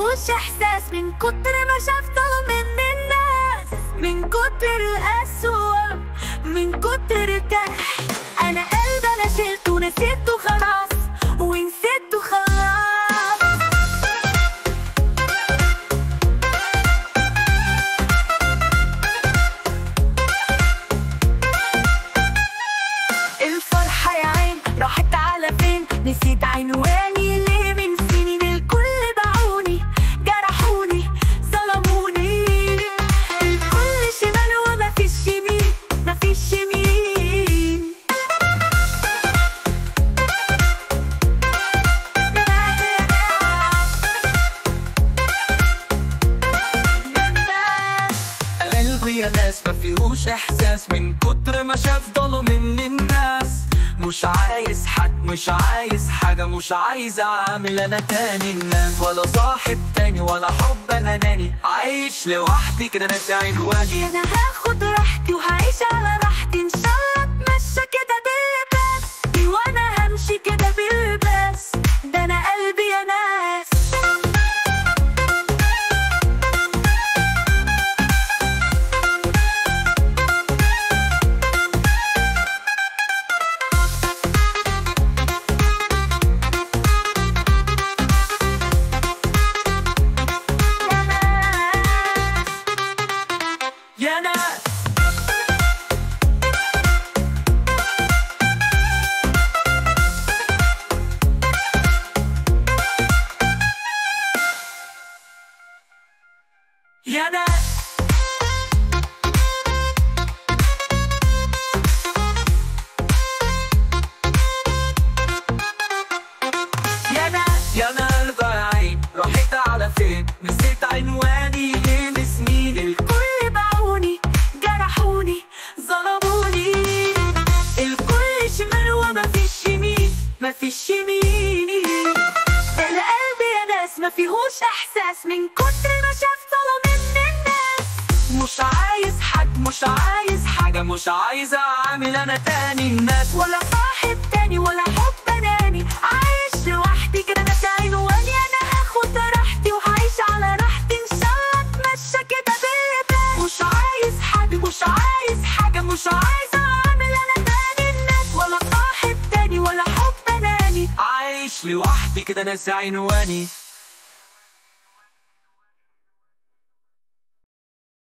فيهوش احساس من كتر ما شاف ظلم من الناس من كتر القسوة من كتر الجرح انا قلبي انا شلته نسيته خلاص ونسيته خلاص الفرحة يا عين راحت على فين نسيت عنواني ليه من سنين الكل باعوني جرحوني ظلموني الكل شمال وما فيش يمين ما فيش يمين قلبي يا ناس ما فيهوش احساس من كتر ما شاف ظلم من الناس مش عايز حد مش عايز حاجة مش عايز اعمل انا تاني الناس ولا صاحب تاني ولا حب اناني عايش لوحدي كده ناسي عنواني انا هاخد راحتي وهعيش على راحتي ان شاء الله اتمشى كده بالباس وانا همشي كده بالباس ده انا قلبي يا ناس يا ناس يا ناس يا ناس يا ناس ضايعين راحت على فين نسيت عنواني ليه لسنين الكل باعوني جرحوني ظلموني الكل شمال وما فيش يمين ما فيش يمين انا قلبي يا ناس ما فيهوش احساس من كتر ما شاف ظلم من الناس مش عايز حد مش عايز حاجة مش عايز أعمل أنا تاني الناس ولا صاحب تاني ولا حب اناني عايش لوحدي كده ناسي عنواني انا هاخد راحتي وهعيش على راحتي ان شاء الله اتمشى كده بالباس مش عايز حد مش عايز حاجة مش عايز اعمل انا تاني الناس ولا صاحب تاني ولا حب اناني عايش لوحدي كده ناسي عنواني